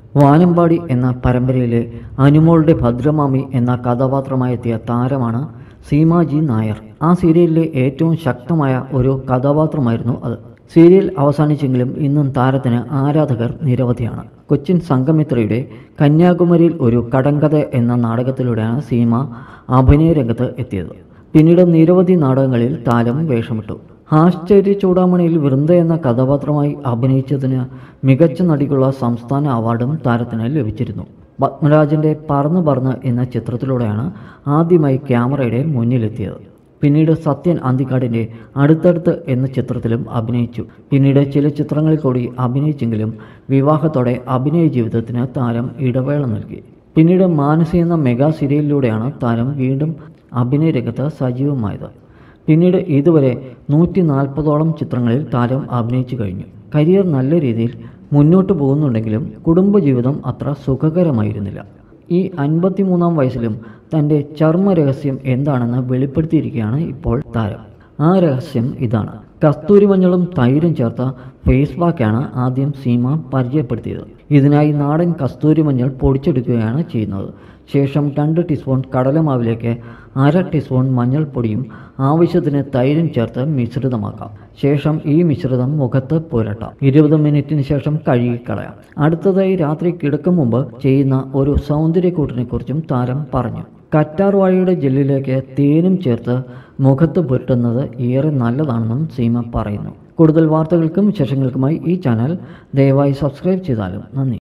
വാനമ്പാടി എന്ന പരമ്പരയിലെ അനുമോളുടെ ഭദ്രമാമി എന്ന കഥാപാത്രമായെത്തിയ താരമാണ് സീമാജി നായർ ആ സീരിയലിലെ ഏറ്റവും ശക്തമായ ഒരു കഥാപാത്രമായിരുന്നു അത് സീരിയൽ അവസാനിച്ചെങ്കിലും ഇന്നും താരത്തിന് ആരാധകർ നിരവധിയാണ് കൊച്ചിൻ സംഘമിത്രയുടെ കന്യാകുമാരിയിൽ ഒരു കടങ്കഥ എന്ന നാടകത്തിലൂടെയാണ് സീമ അഭിനയ രംഗത്ത് എത്തിയത് പിന്നീട് നിരവധി നാടകങ്ങളിൽ താരം വേഷമിട്ടു ആശ്ചര്യ ചൂടാമണിയിൽ വൃന്ദ എന്ന കഥാപാത്രമായി അഭിനയിച്ചതിന് മികച്ച നടിക്കുള്ള സംസ്ഥാന അവാർഡും താരത്തിന് ലഭിച്ചിരുന്നു പത്മരാജൻ്റെ പറന്ന് പറന്ന് എന്ന ചിത്രത്തിലൂടെയാണ് ആദ്യമായി ക്യാമറയുടെ മുന്നിലെത്തിയത് പിന്നീട് സത്യൻ അന്തിക്കാടിൻ്റെ അടുത്തടുത്ത് എന്ന ചിത്രത്തിലും അഭിനയിച്ചു പിന്നീട് ചില ചിത്രങ്ങളിൽ കൂടി അഭിനയിച്ചെങ്കിലും വിവാഹത്തോടെ അഭിനയ ജീവിതത്തിന് താരം ഇടവേള നൽകി പിന്നീട് മാനസി എന്ന മെഗാ സീരിയലിലൂടെയാണ് താരം വീണ്ടും അഭിനയ രംഗത്ത് സജീവമായത് പിന്നീട് ഇതുവരെ നൂറ്റി നാൽപ്പതോളം ചിത്രങ്ങളിൽ താരം അഭിനയിച്ചു കഴിഞ്ഞു കരിയർ നല്ല രീതിയിൽ മുന്നോട്ട് പോകുന്നുണ്ടെങ്കിലും കുടുംബജീവിതം അത്ര സുഖകരമായിരുന്നില്ല ഈ അൻപത്തിമൂന്നാം വയസ്സിലും തൻ്റെ ചർമ്മ രഹസ്യം എന്താണെന്ന് വെളിപ്പെടുത്തിയിരിക്കുകയാണ് ഇപ്പോൾ താരം ആ രഹസ്യം ഇതാണ് കസ്തൂരി മഞ്ഞളും തൈരും ചേർത്ത ഫേസ് പാക്കാണ് ആദ്യം സീമ പരിചയപ്പെടുത്തിയത് ഇതിനായി നാടൻ കസ്തൂരി മഞ്ഞൾ പൊടിച്ചെടുക്കുകയാണ് ചെയ്യുന്നത് ശേഷം രണ്ട് ടീസ്പൂൺ കടലമാവിലേക്ക് അര ടീസ്പൂൺ മഞ്ഞൾപ്പൊടിയും ആവശ്യത്തിന് തൈരും ചേർത്ത് മിശ്രിതമാക്കാം ശേഷം ഈ മിശ്രിതം മുഖത്ത് പുരട്ടാം ഇരുപത് മിനിറ്റിന് ശേഷം കഴുകിക്കളയാം അടുത്തതായി രാത്രി കിടക്കും മുമ്പ് ചെയ്യുന്ന ഒരു സൗന്ദര്യക്കൂട്ടിനെ കുറിച്ചും താരം പറഞ്ഞു കറ്റാർ വാഴയുടെ ജെല്ലിലേക്ക് തേനും ചേർത്ത് മുഖത്ത് പുരട്ടുന്നത് ഏറെ നല്ലതാണെന്നും സീമ പറയുന്നു കൂടുതൽ വാർത്തകൾക്കും വിശേഷങ്ങൾക്കുമായി ഈ ചാനൽ ദയവായി സബ്സ്ക്രൈബ് ചെയ്താലും നന്ദി